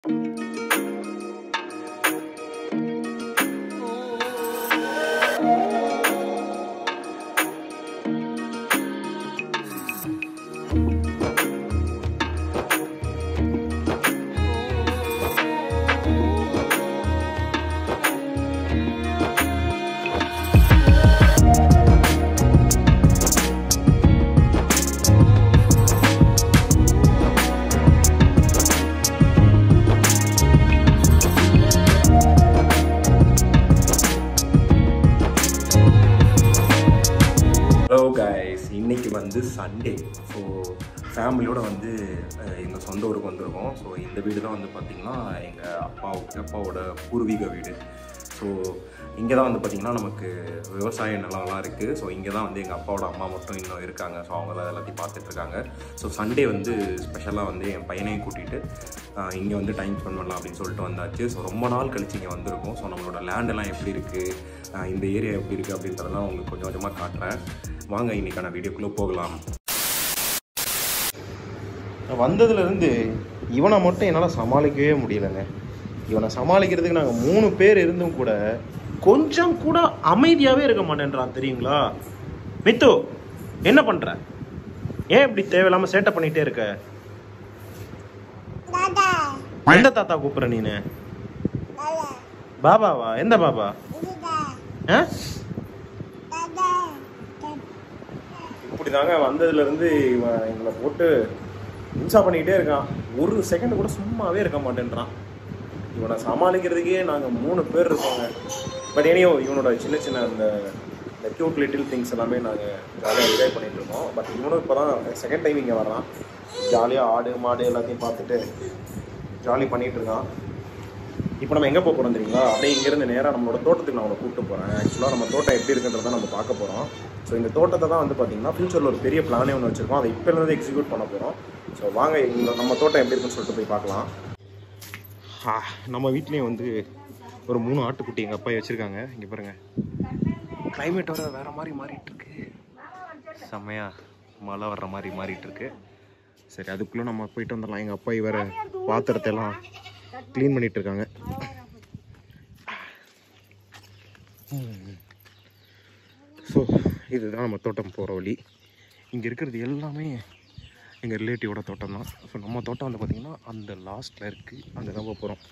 hello guys இன்னைக்கு வந்து Sunday so ஃபேமிலியோட வந்து அஹ், எங்கள் சொந்த ஊருக்கு வந்திருக்கோம் ஸோ இந்த வீடு தான் வந்து பார்த்திங்கன்னா எங்கள் அப்பா அப்பாவோட பூர்வீக வீடு ஸோ இங்கே தான் வந்து பார்த்திங்கன்னா நமக்கு விவசாய நிலம்லாம் இருக்குது ஸோ இங்கே தான் வந்து எங்கள் அப்பாவோட அம்மா மட்டும் இன்னும் இருக்காங்க ஸோ அவங்க தான் எல்லாத்தையும் பார்த்துட்டு இருக்காங்க ஸோ சண்டே வந்து ஸ்பெஷலாக வந்து என் பையனையும் கூட்டிகிட்டு இங்கே வந்து டைம் ஸ்பெண்ட் பண்ணலாம் அப்படின்னு சொல்லிட்டு வந்தாச்சு ஸோ ரொம்ப நாள் கழிச்சு இங்கே வந்திருக்கோம் ஸோ நம்மளோட லேண்டெல்லாம் எப்படி இருக்குது இந்த ஏரியா எப்படி இருக்குது அப்படின்றதெல்லாம் உங்களுக்கு கொஞ்சம் கொஞ்சமாக காட்டுறேன் வாங்க இன்னைக்கான வீடியோக்குள்ளே போகலாம் வந்ததுலேருந்து இவனை மட்டும் என்னால் சமாளிக்கவே முடியலங்க இவனை சமாளிக்கிறதுக்கு நாங்கள் மூணு பேர் இருந்தும் கூட கொஞ்சம் கூட அமைதியாகவே இருக்க மாட்டேன்றான் தெரியுங்களா மித்து என்ன பண்ணுற ஏன் இப்படி தேவையில்லாமல் சேட்டை பண்ணிகிட்டே இருக்க தாதா எந்த தாத்தா கூப்பிட்ற நீனு தாதா பாபாவா எந்த பாபா இதுதா ஆ தாதா இப்படி தாங்க வந்ததுலேருந்து இவன் எங்களை போட்டு இன்சா பண்ணிக்கிட்டே இருக்கான் ஒரு செகண்ட் கூட சும்மாவே இருக்க மாட்டேன்றான் இவனை சமாளிக்கிறதுக்கே நாங்கள் மூணு பேர் இருக்கோங்க பட் எனியோ இவனோட சின்ன சின்ன அந்த இந்த க்யூட் லிட்டில் திங்ஸ் எல்லாமே நாங்கள் ஜாலியாக என்ஜாய் பண்ணிட்டு இருக்கோம் பட் இவனும் இப்போ தான் செகண்ட் டைம் இங்கே வர்றான் ஜாலியாக ஆடு மாடு எல்லாத்தையும் பார்த்துட்டு ஜாலி பண்ணிட்டு இருக்கான் இப்போ நம்ம எங்கே போக போகிறோம் தெரியுங்களா அப்படியே இங்கேருந்து நேராக நம்மளோட தோட்டத்துக்கு நான் அவனை கூப்பிட்டு போகிறேன் ஆக்சுவலாக நம்ம தோட்டம் எப்படி இருக்குன்றதை நம்ம பார்க்க போகிறோம் ஸோ இந்த தோட்டத்தை தான் வந்து பார்த்தீங்கன்னா ஃபியூச்சரில் ஒரு பெரிய பிளானே ஒன்று வச்சுருக்கோம் அதை இப்போலேருந்து எக்ஸிக்யூட் பண்ண போகிறோம் ஸோ வாங்க இந்த நம்ம தோட்டம் எப்படி இருக்குன்னு சொல்லிட்டு போய் பார்க்கலாம் நம்ம வீட்லேயும் வந்து ஒரு மூணு ஆட்டுக்குட்டி எங்கள் அப்பா வச்சுருக்காங்க இங்கே பாருங்கள் கிளைமேட் வர வேறு மாதிரி மாறிட்டு இருக்கு செம்மையா மழை வர்ற மாதிரி மாறிட்டு இருக்கு சரி அதுக்குள்ளே நம்ம போயிட்டு வந்துடலாம் எங்கள் அப்பா இவர பாத்திரத்தை எல்லாம் க்ளீன் பண்ணிட்டு இருக்காங்க ஸோ இதுதான் நம்ம தோட்டம் போகிற வழி இங்கே இருக்கிறது எல்லாமே எங்கள் ரிலேட்டிவோட தோட்டம் தான் ஸோ நம்ம தோட்டம் வந்து பார்த்திங்கன்னா அந்த லாஸ்ட்டில் இருக்குது அங்கே தான் போக போகிறோம்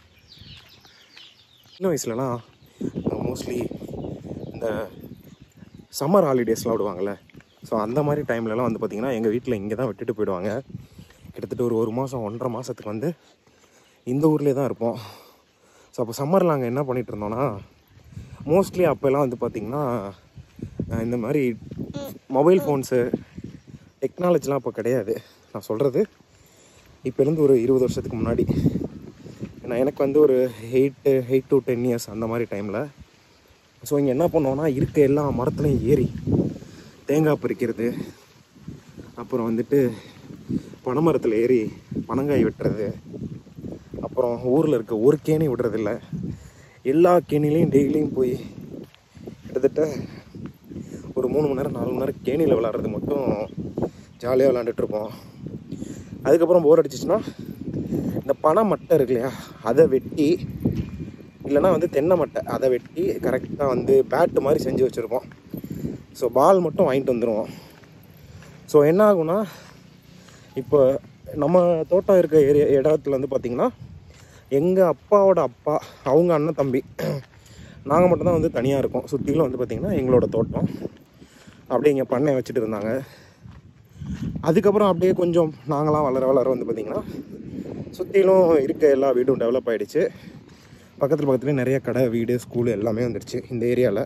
சின்ன வயசுலலாம் மோஸ்ட்லி இந்த சம்மர் ஹாலிடேஸ்லாம் விடுவாங்கள்ல ஸோ அந்த மாதிரி டைம்லலாம் வந்து பார்த்திங்கன்னா எங்கள் வீட்டில் இங்கே தான் விட்டுட்டு போயிடுவாங்க கிட்டத்தட்ட ஒரு ஒரு மாதம் ஒன்றரை மாதத்துக்கு வந்து இந்த ஊர்லேயே தான் இருப்போம் ஸோ அப்போ சம்மரில் நாங்கள் என்ன பண்ணிகிட்டு இருந்தோம்னா மோஸ்ட்லி அப்போல்லாம் வந்து பார்த்திங்கன்னா அஹ் இந்த மாதிரி மொபைல் ஃபோன்ஸு டெக்னாலஜிலாம் அப்போ கிடையாது நான் சொல்கிறது இப்போலேருந்து ஒரு இருபது வருஷத்துக்கு முன்னாடி நான் எனக்கு வந்து ஒரு eight eight to ten years அந்த மாதிரி டைமில் ஸோ இங்கே என்ன பண்ணுவோன்னா இருக்க எல்லா மரத்துலையும் ஏறி தேங்காய் பறிக்கிறது அப்புறம் வந்துட்டு பனைமரத்தில் ஏறி பனங்காய் வெட்டுறது அப்புறம் ஊரில் இருக்க ஒரு கேணி விடுறதில்ல எல்லா கேணிலையும் டெய்லியும் போய் கிட்டத்தட்ட ஒரு மூணு மணி நேரம் நாலு மணி நேரம் கேணியில் விளாட்றது மட்டும் ஜாலியாக விளாண்டுட்டு இருப்போம் அதுக்கப்புறம் போர் அடிச்சிச்சுன்னா இந்த பனை மட்டை இருக்கு இல்லையா அதை வெட்டி இல்லைன்னா வந்து தென்னை மட்டை அதை வெட்டி கரெக்டாக வந்து பேட்டு மாதிரி செஞ்சு வச்சுருப்போம் ஸோ பால் மட்டும் வாங்கிட்டு வந்துடுவோம் ஸோ என்ன ஆகும்னா இப்போ நம்ம தோட்டம் இருக்க ஏரியா இடத்துல வந்து பார்த்திங்கன்னா எங்கள் அப்பாவோட அப்பா அவங்க அண்ணன் தம்பி நாங்கள் மட்டும்தான் வந்து தனியாக இருக்கோம் சுற்றிலும் வந்து பார்த்திங்கன்னா எங்களோட தோட்டம் அப்படியே இங்கே பண்ணை வச்சுட்டு இருந்தாங்க அதுக்கப்புறம் அப்படியே கொஞ்சம் நாங்களாம் வளர வளர வந்து பார்த்திங்கன்னா சுற்றிலும் இருக்க எல்லா வீடும் டெவலப் ஆகிடுச்சு பக்கத்தில் பக்கத்துலேயே நிறைய கடை வீடு ஸ்கூலு எல்லாமே வந்துடுச்சு இந்த ஏரியாவில்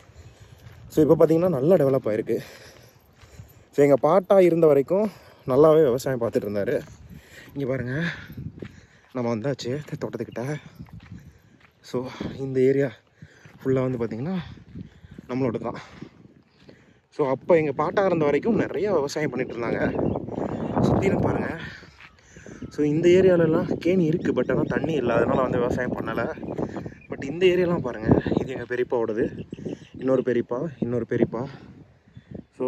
ஸோ இப்போ பார்த்திங்கன்னா நல்லா டெவலப் ஆகிருக்கு ஸோ எங்கள் பாட்டா இருந்த வரைக்கும் நல்லாவே விவசாயம் பார்த்துட்டு இருந்தார் இங்கே பாருங்கள் நம்ம வந்தாச்சு தோட்டத்துக்கிட்ட ஸோ இந்த ஏரியா ஃபுல்லாக வந்து பார்த்திங்கன்னா நம்மளோட தான் ஸோ அப்போ எங்கள் பாட்டா இருந்த வரைக்கும் நிறைய விவசாயம் பண்ணிட்டு இருந்தாங்க சுற்றிலும் பாருங்கள் ஸோ இந்த ஏரியாலலாம் கேணி இருக்குது பட் ஆனால் தண்ணி இல்லை அதனால் வந்து விவசாயம் பண்ணலை பட் இந்த ஏரியாலாம் பாருங்கள் இது எங்கள் பெரியப்பாவோடது இன்னொரு பெரியப்பா இன்னொரு பெரியப்பா ஸோ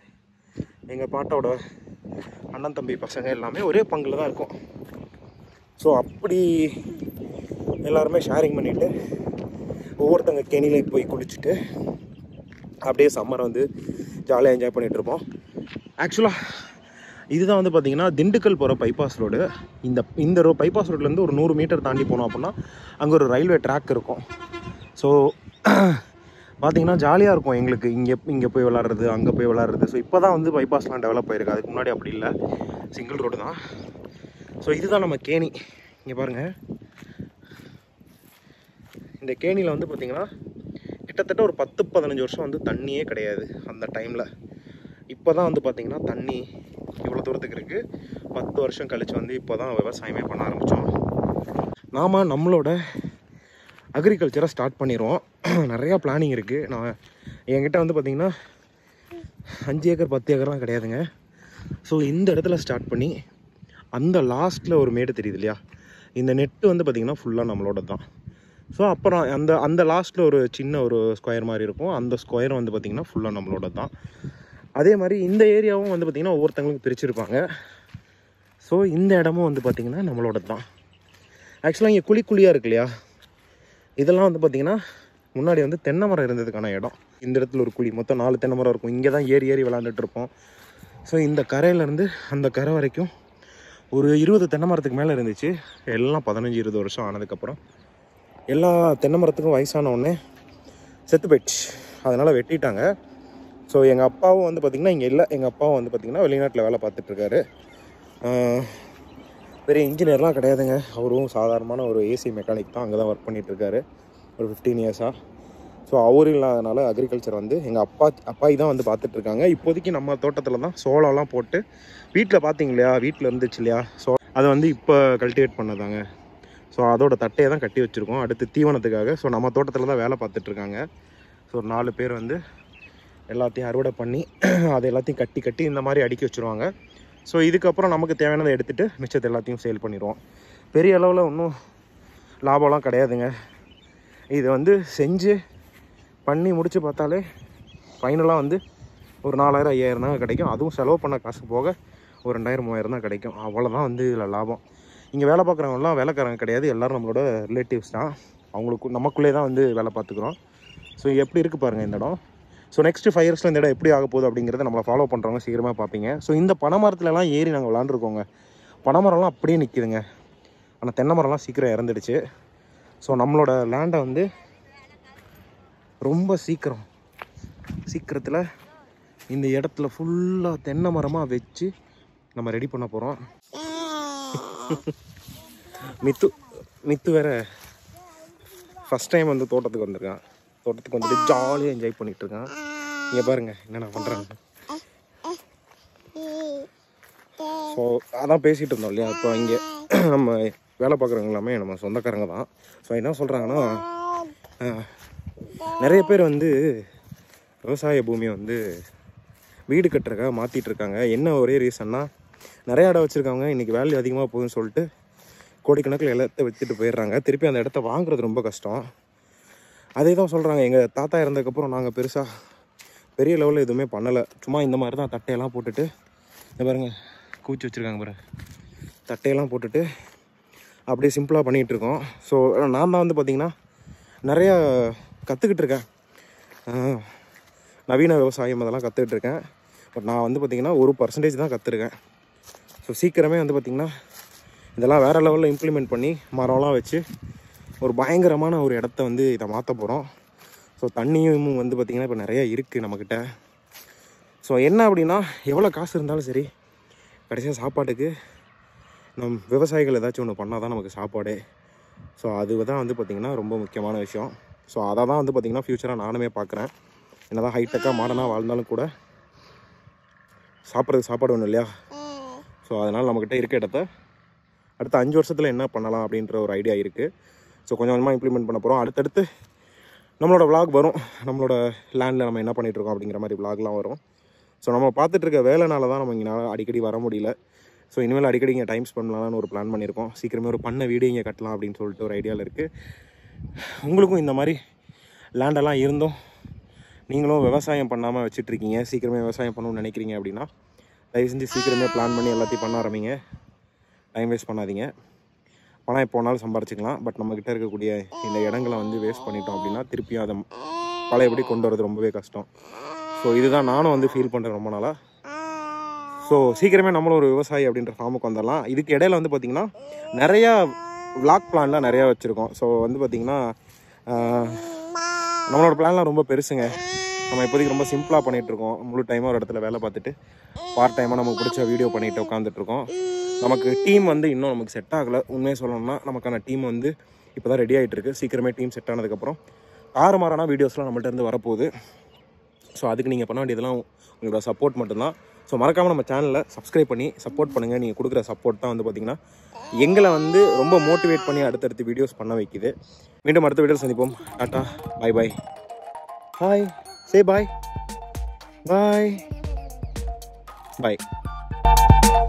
எங்கள் பாட்டாவோட அண்ணன் தம்பி பசங்க எல்லாமே ஒரே பங்கில் தான் இருக்கும் ஸோ அப்படி எல்லாருமே ஷேரிங் பண்ணிவிட்டு ஒவ்வொருத்தங்க கெணியில் போய் குளிச்சுட்டு அப்படியே சம்மரை வந்து ஜாலியாக என்ஜாய் பண்ணிகிட்டு இருப்போம் ஆக்சுவலாக இதுதான் வந்து பார்த்தீங்கன்னா திண்டுக்கல் போகிற பைபாஸ் ரோடு இந்த இந்த ரோ பைபாஸ் ரோட்லேருந்து ஒரு நூறு மீட்டர் தாண்டி போனோம் அப்படின்னா அங்கே ஒரு ரயில்வே ட்ராக் இருக்கும் ஸோ பார்த்தீங்கன்னா ஜாலியாக இருக்கும் எங்களுக்கு இங்கே இங்கே போய் விளாட்றது அங்கே போய் விளாட்றது ஸோ இப்போ தான் வந்து பைபாஸ்லாம் டெவலப் ஆயிருக்கு அதுக்கு முன்னாடி அப்படி இல்லை சிங்கிள் ரோடு தான் ஸோ இதுதான் நம்ம கேணி இங்கே பாருங்கள் இந்த கேணியில் வந்து பார்த்திங்கன்னா கிட்டத்தட்ட ஒரு பத்து பதினஞ்சு வருஷம் வந்து தண்ணியே கிடையாது அந்த டைமில் இப்போ தான் வந்து பார்த்திங்கன்னா தண்ணி இவ்வளோ தூரத்துக்கு இருக்குது பத்து வருஷம் கழிச்சு வந்து இப்போ தான் விவசாயமே பண்ண ஆரம்பித்தோம் நாம் நம்மளோட அக்ரிகல்ச்சரை ஸ்டார்ட் பண்ணிடுவோம் நிறையா பிளானிங் இருக்குது நான் என்கிட்ட வந்து பார்த்திங்கன்னா அஞ்சு ஏக்கர் பத்து ஏக்கர்லாம் கிடையாதுங்க ஸோ இந்த இடத்துல ஸ்டார்ட் பண்ணி அந்த லாஸ்ட்டில் ஒரு மேடு தெரியுது இல்லையா இந்த நெட்டு வந்து பார்த்திங்கன்னா ஃபுல்லாக நம்மளோட தான் ஸோ அப்புறம் அந்த அந்த லாஸ்ட்டில் ஒரு சின்ன ஒரு ஸ்கொயர் மாதிரி இருக்கும் அந்த ஸ்கொயர் வந்து பார்த்திங்கன்னா ஃபுல்லாக நம்மளோட தான் அதே மாதிரி இந்த ஏரியாவும் வந்து பார்த்திங்கன்னா ஒவ்வொருத்தங்களுக்கும் பிரிச்சிருப்பாங்க ஸோ இந்த இடமும் வந்து பார்த்திங்கன்னா நம்மளோட தான் ஆக்சுவலாக இங்கே குழி குழியாக இருக்கு இல்லையா இதெல்லாம் வந்து பார்த்திங்கன்னா முன்னாடி வந்து தென்னை மரம் இருந்ததுக்கான இடம் இந்த இடத்துல ஒரு குழி மொத்தம் நாலு தென்னை மரம் இருக்கும் இங்கே தான் ஏறி ஏறி விளாண்டுட்டு இருப்போம் ஸோ இந்த கரையிலேருந்து அந்த கரை வரைக்கும் ஒரு இருபது தென்னை மரத்துக்கு மேலே இருந்துச்சு எல்லாம் பதினஞ்சு இருபது வருஷம் ஆனதுக்கப்புறம் எல்லா தென்னை மரத்துக்கும் வயசான உடனே செத்து போயிடுச்சு அதனால் வெட்டிட்டாங்க ஸோ எங்கள் அப்பாவும் வந்து பார்த்திங்கன்னா இங்கே இல்லை எங்கள் அப்பாவும் வந்து பார்த்திங்கன்னா வெளிநாட்டில் வேலை பார்த்துட்ருக்காரு பெரிய இன்ஜினியர்லாம் கிடையாதுங்க அவரும் சாதாரணமான ஒரு ஏசி மெக்கானிக் தான் அங்கே தான் ஒர்க் பண்ணிகிட்ருக்காரு ஒரு ஃபிஃப்டீன் இயர்ஸாக ஸோ அவர் இல்லாதனால அக்ரிகல்ச்சர் வந்து எங்கள் அப்பா அப்பாய் தான் வந்து பார்த்துட்ருக்காங்க இப்போதைக்கு நம்ம தோட்டத்தில் தான் சோளம்லாம் போட்டு வீட்டில் பார்த்தீங்க இல்லையா வீட்டில் இருந்துச்சு இல்லையா ஸோ அதை வந்து இப்போ கல்டிவேட் பண்ணதாங்க ஸோ அதோட தட்டையை தான் கட்டி வச்சுருக்கோம் அடுத்து தீவனத்துக்காக ஸோ நம்ம தோட்டத்தில் தான் வேலை பார்த்துட்ருக்காங்க ஸோ ஒரு நாலு பேர் வந்து எல்லாத்தையும் அறுவடை பண்ணி அதை எல்லாத்தையும் கட்டி கட்டி இந்த மாதிரி அடுக்கி வச்சுருவாங்க ஸோ இதுக்கப்புறம் நமக்கு தேவையானதை எடுத்துகிட்டு மிச்சத்தை எல்லாத்தையும் சேல் பண்ணிடுவோம் பெரிய அளவில் ஒன்றும் லாபம்லாம் கிடையாதுங்க இதை வந்து செஞ்சு பண்ணி முடிச்சு பார்த்தாலே ஃபைனலாக வந்து ஒரு நாலாயிரம் ஐயாயிரம் தான் கிடைக்கும் அதுவும் செலவு பண்ண காசு போக ஒரு ரெண்டாயிரம் மூவாயிரம் தான் கிடைக்கும் அவ்வளோதான் வந்து இதில் லாபம் இங்கே வேலை பார்க்குறவங்கலாம் வேலைக்காரங்க கிடையாது எல்லோரும் நம்மளோட ரிலேட்டிவ்ஸ் தான் அவங்களுக்கு நமக்குள்ளே தான் வந்து வேலை பார்த்துக்குறோம் ஸோ எப்படி இருக்குது பாருங்கள் இந்த இடம் ஸோ நெக்ஸ்ட் ஃபைவ் இயர்ஸில் இந்த இடம் எப்படி ஆக போகுது அப்படிங்கிறத நம்மளை ஃபாலோ பண்ணுறவங்க சீக்கிரமாக பார்ப்பீங்க ஸோ இந்த பனைமரத்துலலாம் ஏறி நாங்கள் விளாண்டுருக்கோங்க பனைமரம்லாம் அப்படியே நிற்கிதுங்க ஆனால் தென்னை மரம்லாம் சீக்கிரம் இறந்துடுச்சு ஸோ நம்மளோட லேண்டை வந்து ரொம்ப சீக்கிரம் சீக்கிரத்தில் இந்த இடத்துல ஃபுல்லாக தென்னை மரமாக வச்சு நம்ம ரெடி பண்ண போகிறோம் மித்து மித்து வேற ஃபஸ்ட் டைம் வந்து தோட்டத்துக்கு வந்திருக்கான் தோட்டத்துக்கு வந்துட்டு ஜாலியாக என்ஜாய் பண்ணிட்டு இருக்கான் இங்கே பாருங்க என்னென்ன பண்ணுறாங்க ஸோ அதான் பேசிகிட்டு இருந்தோம் இல்லையா இப்போ இங்கே நம்ம வேலை பார்க்குறவங்க எல்லாமே நம்ம சொந்தக்காரங்க தான் ஸோ என்ன சொல்கிறாங்கன்னா நிறைய பேர் வந்து விவசாய பூமியை வந்து வீடு கட்டுறக்காக மாற்றிட்டு இருக்காங்க என்ன ஒரே ரீசன்னா நிறைய இடம் வச்சுருக்காங்க இன்றைக்கி வேல்யூ அதிகமாக போகுதுன்னு சொல்லிட்டு கோடிக்கணக்கில் எல்லாத்த விற்றுட்டு போயிடுறாங்க திருப்பி அந்த இடத்த வாங்குறது ரொம்ப கஷ்டம் அதே தான் சொல்கிறாங்க எங்கள் தாத்தா இறந்ததுக்கப்புறம் நாங்கள் பெருசாக பெரிய லெவலில் எதுவுமே பண்ணலை சும்மா இந்த மாதிரி தான் தட்டையெல்லாம் போட்டுட்டு இந்த பாருங்க கூச்சி வச்சுருக்காங்க பாரு தட்டையெல்லாம் போட்டுட்டு அப்படியே சிம்பிளாக பண்ணிகிட்டு இருக்கோம் ஸோ நான் தான் வந்து பார்த்திங்கன்னா நிறையா கற்றுக்கிட்டு இருக்கேன் ஆஹ், நவீன விவசாயம் அதெல்லாம் கற்றுக்கிட்டு இருக்கேன் பட் நான் வந்து பார்த்திங்கன்னா ஒரு பர்சன்டேஜ் தான் கற்றுருக்கேன் ஸோ சீக்கிரமே வந்து பார்த்திங்கன்னா இதெல்லாம் வேறு லெவலில் இம்ப்ளிமெண்ட் பண்ணி மரம்லாம் வச்சு ஒரு பயங்கரமான ஒரு இடத்த வந்து இதை மாற்ற போகிறோம் ஸோ தண்ணியும் வந்து பார்த்திங்கன்னா இப்போ நிறைய இருக்குது நம்மக்கிட்ட ஸோ என்ன அப்படின்னா எவ்வளோ காசு இருந்தாலும் சரி கடைசியாக சாப்பாட்டுக்கு நம் விவசாயிகள் ஏதாச்சும் ஒன்று பண்ணால் தான் நமக்கு சாப்பாடே ஸோ அது தான் வந்து பார்த்திங்கன்னா ரொம்ப முக்கியமான விஷயம் ஸோ அதை தான் வந்து பார்த்திங்கன்னா ஃப்யூச்சராக நானுமே பார்க்குறேன் என்ன தான் ஹைடெக்காக மாடர்னாக வாழ்ந்தாலும் கூட சாப்பிட்றதுக்கு சாப்பாடு ஒன்றும் இல்லையா ஸோ அதனால் நம்மக்கிட்ட இருக்க இடத்த அடுத்த அஞ்சு வருஷத்தில் என்ன பண்ணலாம் அப்படின்ற ஒரு ஐடியா இருக்குது ஸோ கொஞ்சம் கொஞ்சமாக இம்ப்ளிமெண்ட் பண்ண போகிறோம் அடுத்தடுத்து நம்மளோட vlog வரும் நம்மளோட லேண்டில் நம்ம என்ன பண்ணிட்டு இருக்கோம் அப்படிங்கிற மாதிரி vlogலாம் வரும் ஸோ நம்ம பார்த்துட்டு இருக்க வேலைனால தான் நம்ம இங்கே அடிக்கடி வர முடியல ஸோ இனிமேல் அடிக்கடி இங்கே டைம் ஸ்பெண்ட் பண்ணலாம்னு ஒரு பிளான் பண்ணியிருக்கோம் சீக்கிரமே ஒரு பண்ண வீடு இங்கே கட்டலாம் அப்படின்னு சொல்லிட்டு ஒரு ஐடியாவில் இருக்குது உங்களுக்கும் இந்த மாதிரி லேண்டெல்லாம் இருந்தும் நீங்களும் விவசாயம் பண்ணாமல் வச்சிட்ருக்கீங்க சீக்கிரமே விவசாயம் பண்ணணும்னு நினைக்கிறீங்க அப்படின்னா தயவு செஞ்சு சீக்கிரமே பிளான் பண்ணி எல்லாத்தையும் பண்ண ஆரம்பிங்க டைம் வேஸ்ட் பண்ணாதீங்க பணம் எப்போ வேணாலும் சம்பாரிச்சிக்கலாம் பட் நம்மக்கிட்ட இருக்கக்கூடிய இந்த இடங்களை வந்து வேஸ்ட் பண்ணிட்டோம் அப்படின்னா திருப்பியும் அதை பழையபடி கொண்டு வரது ரொம்பவே கஷ்டம் ஸோ இதுதான் நானும் வந்து ஃபீல் பண்ணுறேன் ரொம்ப நாளாக ஸோ சீக்கிரமே நம்மளும் ஒரு விவசாயி அப்படின்ற ஃபார்முக்கு வந்துடலாம் இதுக்கு இடையில வந்து பார்த்திங்கன்னா நிறையா விளாக் பிளான்லாம் நிறையா வச்சுருக்கோம் ஸோ வந்து பார்த்திங்கன்னா ஆஹ், நம்மளோட பிளான்லாம் ரொம்ப பெருசுங்க நம்ம இப்போதைக்கு ரொம்ப சிம்பிளாக பண்ணிகிட்ருக்கோம் முழு டைமாக ஒரு இடத்துல வேலை பார்த்துட்டு பார்ட் டைமாக நமக்கு பிடிச்ச வீடியோ பண்ணிட்டு உட்காந்துட்ருக்கோம் நமக்கு டீம் வந்து இன்னும் நமக்கு செட் ஆகலை உண்மையை சொல்லணும்னா நமக்கான டீம் வந்து இப்போ தான் ரெடி ஆகிட்டு இருக்கு சீக்கிரமே டீம் செட் ஆனதுக்கப்புறம் தாறுமாறான வீடியோஸ்லாம் நம்மள்ட்ட இருந்து வரப்போகுது ஸோ அதுக்கு நீங்கள் பண்ண வேண்டியதெல்லாம் உங்களோட சப்போர்ட் மட்டும்தான் ஸோ மறக்காமல் நம்ம சேனலில் சப்ஸ்கிரைப் பண்ணி சப்போர்ட் பண்ணுங்கள் நீங்கள் கொடுக்குற சப்போர்ட் தான் வந்து பார்த்திங்கன்னா எங்களை வந்து ரொம்ப மோட்டிவேட் பண்ணி அடுத்தடுத்து வீடியோஸ் பண்ண வைக்குது மீண்டும் அடுத்த வீடியோ சந்திப்போம் டாட்டா bye bye hi say bye bye பாய்